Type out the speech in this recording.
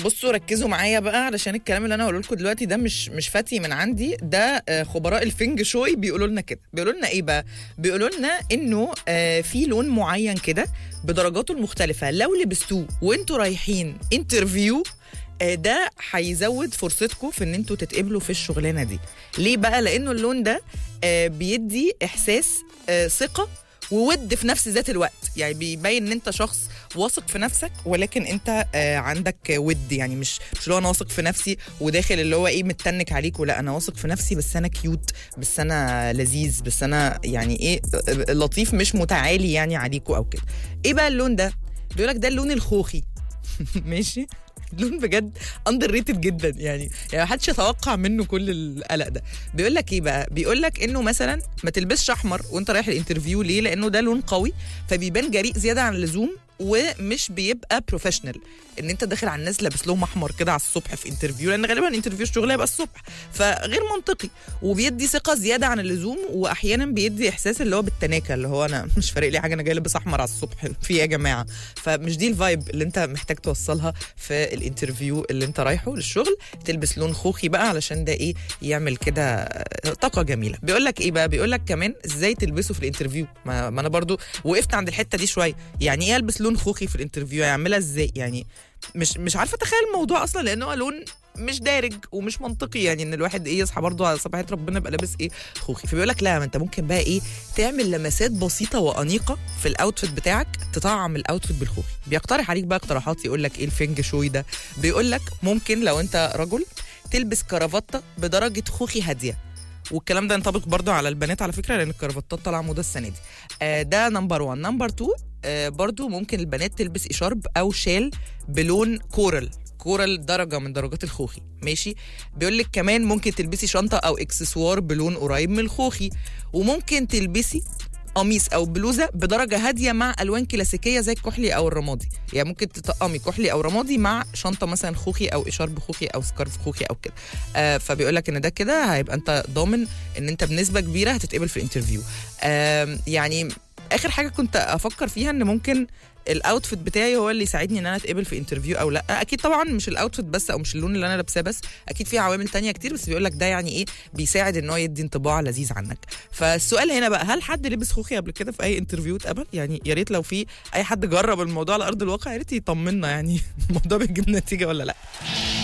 بصوا ركزوا معايا بقى علشان الكلام اللي انا هقوله لكم دلوقتي ده مش مش فاتي من عندي ده آه، خبراء الفنج شوي بيقولوا لنا كده بيقولوا لنا ايه بقى بيقولوا لنا انه آه، في لون معين كده بدرجاته المختلفه لو لبستوه وانتوا رايحين انترفيو آه، ده هيزود فرصتكم في ان انتوا تتقبلوا في الشغلانه دي ليه بقى لانه اللون ده آه، بيدي احساس آه، ثقه وود في نفس ذات الوقت يعني بيبين ان انت شخص واثق في نفسك ولكن انت آه، عندك ود يعني مش مش اللي هو انا واثق في نفسي وداخل اللي هو ايه متنك عليك ولا انا واثق في نفسي بس انا كيوت بس انا لذيذ بس انا يعني ايه آه، لطيف مش متعالي يعني عليكوا او كده ايه بقى اللون ده بيقول لك ده اللون الخوخي ماشي لون بجد اندر ريتد جدا يعني يعني محدش يتوقع منه كل القلق ده بيقول لك ايه بقى بيقول لك انه مثلا ما تلبسش احمر وانت رايح الانترفيو ليه لانه ده لون قوي فبيبان جريء زياده عن اللزوم ومش بيبقى بروفيشنال ان انت داخل على الناس لابس لهم احمر كده على الصبح في انترفيو لان غالبا انترفيو الشغل هيبقى الصبح فغير منطقي وبيدي ثقه زياده عن اللزوم واحيانا بيدي احساس اللي هو بالتناكه اللي هو انا مش فارق لي حاجه انا جاي لابس احمر على الصبح في إيه يا جماعه فمش دي الفايب اللي انت محتاج توصلها في الانترفيو اللي انت رايحه للشغل تلبس لون خوخي بقى علشان ده ايه يعمل كده طاقه جميله بيقول لك ايه بقى بيقول لك كمان ازاي تلبسه في الانترفيو ما, ما انا برضو وقفت عند الحته دي شويه يعني ايه البس لون خوخي في الانترفيو يعملها ازاي يعني مش مش عارفه اتخيل الموضوع اصلا لان هو لون مش دارج ومش منطقي يعني ان الواحد ايه يصحى برضه على صباحيه ربنا يبقى لابس ايه خوخي فبيقول لك لا ما انت ممكن بقى ايه تعمل لمسات بسيطه وانيقه في الاوتفيت بتاعك تطعم الاوتفيت بالخوخي بيقترح عليك بقى اقتراحات يقول لك ايه الفنج شوي ده بيقول لك ممكن لو انت رجل تلبس كرافته بدرجه خوخي هاديه والكلام ده ينطبق برضه على البنات على فكره لان الكرافتات طالعه موضه السنه دي آه ده نمبر 1 نمبر 2 آه برضه ممكن البنات تلبس اشارب او شال بلون كورال كورال درجه من درجات الخوخي ماشي بيقول لك كمان ممكن تلبسي شنطه او اكسسوار بلون قريب من الخوخي وممكن تلبسي قميص او بلوزه بدرجه هاديه مع الوان كلاسيكيه زي الكحلي او الرمادي يعني ممكن تطقمي كحلي او رمادي مع شنطه مثلا خوخي او اشارب خوخي او سكارف خوخي او كده آه فبيقول لك ان ده كده هيبقى انت ضامن ان انت بنسبه كبيره هتتقبل في الانترفيو آه يعني اخر حاجه كنت افكر فيها ان ممكن الاوتفيت بتاعي هو اللي يساعدني ان انا اتقبل في انترفيو او لا اكيد طبعا مش الاوتفيت بس او مش اللون اللي انا لابساه بس اكيد في عوامل تانية كتير بس بيقول لك ده يعني ايه بيساعد ان هو يدي انطباع لذيذ عنك فالسؤال هنا بقى هل حد لبس خوخي قبل كده في اي انترفيو اتقبل يعني يا ريت لو في اي حد جرب الموضوع على ارض الواقع يا ريت يطمنا يعني الموضوع بيجيب نتيجه ولا لا